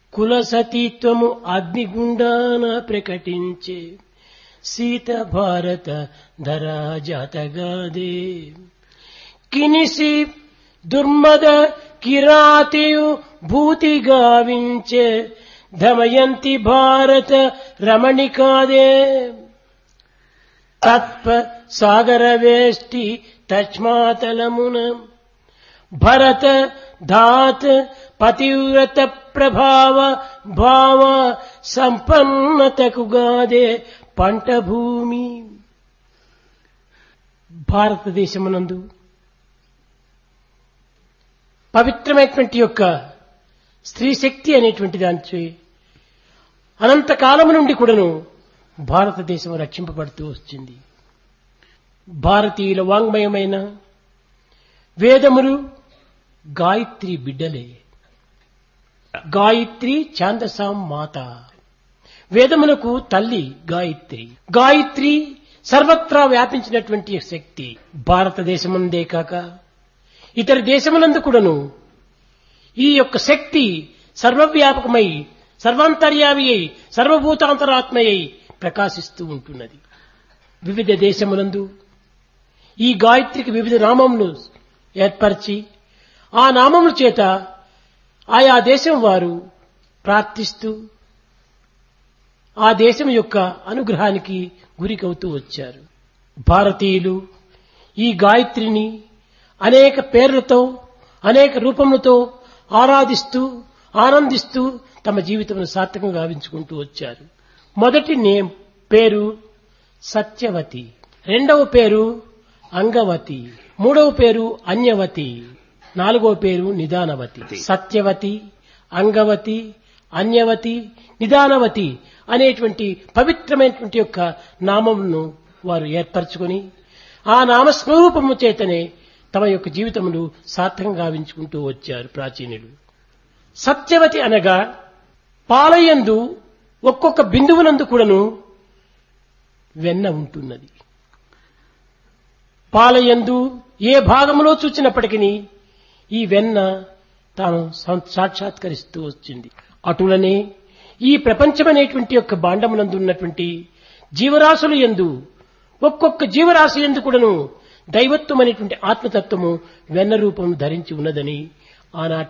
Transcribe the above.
కుల సతీత్వము అగ్నిగుండాన ప్రకటించే సీత భారత ధరా జాతగాదే కినిసి దుర్మద కిరాతియు భూతి గావించే దమయంతి భారత రమణికాదే తత్వ సాగర వేష్టి తచ్మాతలమున భరత ధాత్ పతివ్రత ప్రభావ భావ సంపన్నతకు గాదే పంట భూమి భారతదేశమునందు పవిత్రమైనటువంటి యొక్క స్త్రీ శక్తి అనేటువంటి దాని అనంతకాలము నుండి కూడాను భారతదేశం రక్షింపబడుతూ వచ్చింది భారతీయుల వాంగ్మయమైన వేదములు గాయత్రి బిడ్డలే గాయత్రి ఛాందసాం మాత వేదములకు తల్లి గాయత్రి గాయత్రి సర్వత్రా వ్యాపించినటువంటి శక్తి భారతదేశముందే కాక ఇతర దేశములందు కూడాను ఈ యొక్క శక్తి సర్వవ్యాపకమై సర్వాంతర్యామి అయి సర్వభూతాంతరాత్మయ్యి ప్రకాశిస్తూ ఉంటున్నది వివిధ దేశములందు ఈ గాయత్రికి వివిధ నామములు ఏర్పరిచి ఆ నామముల చేత ఆయా దేశం వారు ప్రార్థిస్తూ ఆ దేశం యొక్క అనుగ్రహానికి గురికవుతూ వచ్చారు భారతీయులు ఈ గాయత్రిని అనేక పేర్లతో అనేక రూపములతో ఆరాధిస్తూ ఆనందిస్తూ తమ జీవితం సార్థకంగా గావించుకుంటూ వచ్చారు మొదటి నేమ్ పేరు సత్యవతి రెండవ పేరు అంగవతి మూడవ పేరు అన్యవతి నాలుగవ పేరు నిదానవతి సత్యవతి అంగవతి అన్యవతి నిదానవతి అనేటువంటి పవిత్రమైనటువంటి యొక్క నామమును వారు ఏర్పరచుకొని ఆ నామస్వరూపము చేతనే తమ యొక్క జీవితమును సార్థకంగా గావించుకుంటూ వచ్చారు ప్రాచీనులు సత్యవతి అనగా పాలయందు ఒక్కొక్క బిందువునందు కూడాను వెన్న ఉంటున్నది పాలయందు ఏ భాగంలో చూచినప్పటికీ ఈ వెన్న తాను సాక్షాత్కరిస్తూ వచ్చింది అటులనే ఈ ప్రపంచమనేటువంటి యొక్క భాండమునందు ఉన్నటువంటి జీవరాశులు ఎందు ఒక్కొక్క జీవరాశి ఎందు కూడాను దైవత్వం అనేటువంటి ఆత్మతత్వము వెన్న రూపం ధరించి ఉన్నదని ఆనాటి